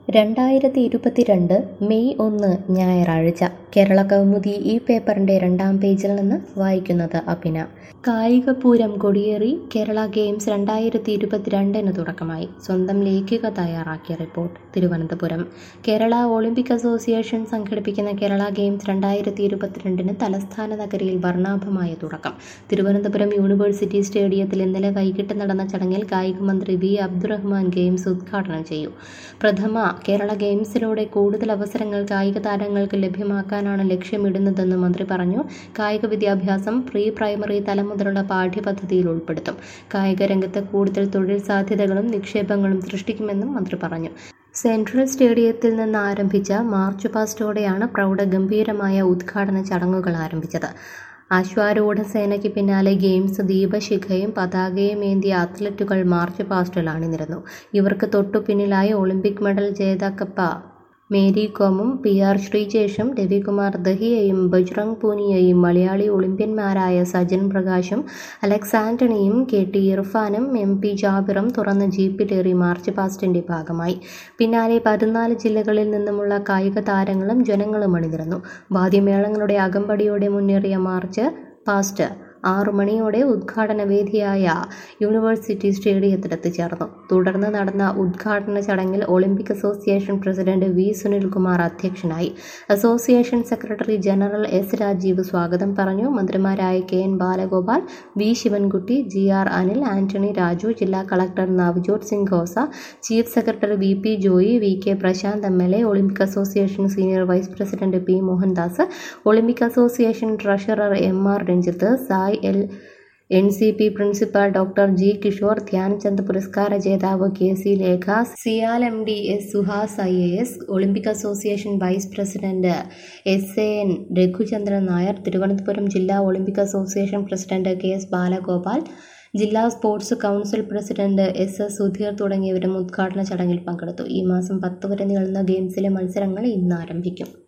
രണ്ടായിരത്തി ഇരുപത്തിരണ്ട് മെയ് ഒന്ന് ഞായറാഴ്ച കേരള കൗമുദി ഈ പേപ്പറിൻ്റെ രണ്ടാം പേജിൽ നിന്ന് വായിക്കുന്നത് അഭിന കായികപൂരം കൊടിയേറി കേരള ഗെയിംസ് രണ്ടായിരത്തി ഇരുപത്തിരണ്ടിന് തുടക്കമായി സ്വന്തം ലേഖിക തയ്യാറാക്കിയ report Thiruvananthapuram Kerala Olympic association സംഘടിപ്പിക്കുന്ന കേരള ഗെയിംസ് രണ്ടായിരത്തി ഇരുപത്തിരണ്ടിന് തലസ്ഥാന നഗരിയിൽ വർണ്ണാഭമായ തുടക്കം തിരുവനന്തപുരം യൂണിവേഴ്സിറ്റി സ്റ്റേഡിയത്തിൽ ഇന്നലെ വൈകിട്ട് നടന്ന ചടങ്ങിൽ കായിക മന്ത്രി വി അബ്ദുറഹ്മാൻ ഗെയിംസ് ഉദ്ഘാടനം ചെയ്യും പ്രഥമ കേരള ഗെയിംസിലൂടെ കൂടുതൽ അവസരങ്ങൾ കായിക താരങ്ങൾക്ക് ലഭ്യമാക്കാനാണ് ലക്ഷ്യമിടുന്നതെന്ന് മന്ത്രി പറഞ്ഞു കായിക വിദ്യാഭ്യാസം പ്രീ പ്രൈമറി തലം മുതലുള്ള പാഠ്യപദ്ധതിയിൽ ഉൾപ്പെടുത്തും കായിക രംഗത്ത് കൂടുതൽ തൊഴിൽ സാധ്യതകളും നിക്ഷേപങ്ങളും സൃഷ്ടിക്കുമെന്നും മന്ത്രി പറഞ്ഞു സെൻട്രൽ സ്റ്റേഡിയത്തിൽ നിന്ന് ആരംഭിച്ച മാർച്ച് പാസ്റ്റോടെയാണ് പ്രൗഢഗംഭീരമായ ഉദ്ഘാടന ചടങ്ങുകൾ ആരംഭിച്ചത് അശ്വാരൂഢ സേനയ്ക്ക് പിന്നാലെ ഗെയിംസ് ദീപശിഖയും പതാകയും ഏന്തിയ അത്ലറ്റുകൾ മാർച്ച് പാസ്റ്റിൽ അണിനിരന്നു ഇവർക്ക് തൊട്ടു പിന്നിലായി ഒളിമ്പിക് മെഡൽ ജേതാക്കപ്പ മേരി കോമും പി ആർ ശ്രീജേഷും രവികുമാർ ദഹിയയും ബജ്രംഗ് പൂനിയയും മലയാളി ഒളിമ്പ്യന്മാരായ സജൻ പ്രകാശും അലക്സ് ആന്റണിയും കെ ടി ഇർഫാനും എം പി ജാബിറും തുറന്ന ജീപ്പിലേറി മാർച്ച് പാസ്റ്റിന്റെ ഭാഗമായി പിന്നാലെ പതിനാല് ജില്ലകളിൽ നിന്നുമുള്ള കായിക താരങ്ങളും ജനങ്ങളും അണിനിരന്നു വാദ്യമേളങ്ങളുടെ അകമ്പടിയോടെ മുന്നേറിയ മാർച്ച് പാസ്റ്റ് ആറു മണിയോടെ ഉദ്ഘാടന വേദിയായ യൂണിവേഴ്സിറ്റി സ്റ്റേഡിയത്തിൽ എത്തിച്ചേർന്നു തുടർന്ന് നടന്ന ഉദ്ഘാടന ചടങ്ങിൽ Olympic association president V Sunilkumar അധ്യക്ഷനായി association secretary general S Rajeev സ്വാഗതം പറഞ്ഞു മന്ത്രിമാരായ K N Balagopal V Sivankutty G R Anil Antony Raju ജില്ലാ collector Navjot Singh Khosa chief secretary V P Joy V K Prasanth M L A Olympic association senior vice president P Mohandas Olympic association treasurer M R Ranjith SAI L N C P principal doctor G Kishore Dhyan Chand പുരസ്കാര ജേതാവ് K C Lekha CIAL M D S Suhas I A S Olympic association vice president S A N Raghuchandran Nair Thiruvananthapuram ജില്ലാ Olympic association president K S Balagopal ജില്ലാ sports council president S S Sudheer തുടങ്ങിയവരും ഉദ്ഘാടന ചടങ്ങിൽ പങ്കെടുത്തു ഈ മാസം പത്ത് വരെ നീളുന്ന ഗെയിംസിലെ മത്സരങ്ങൾ ഇന്ന് ആരംഭിക്കും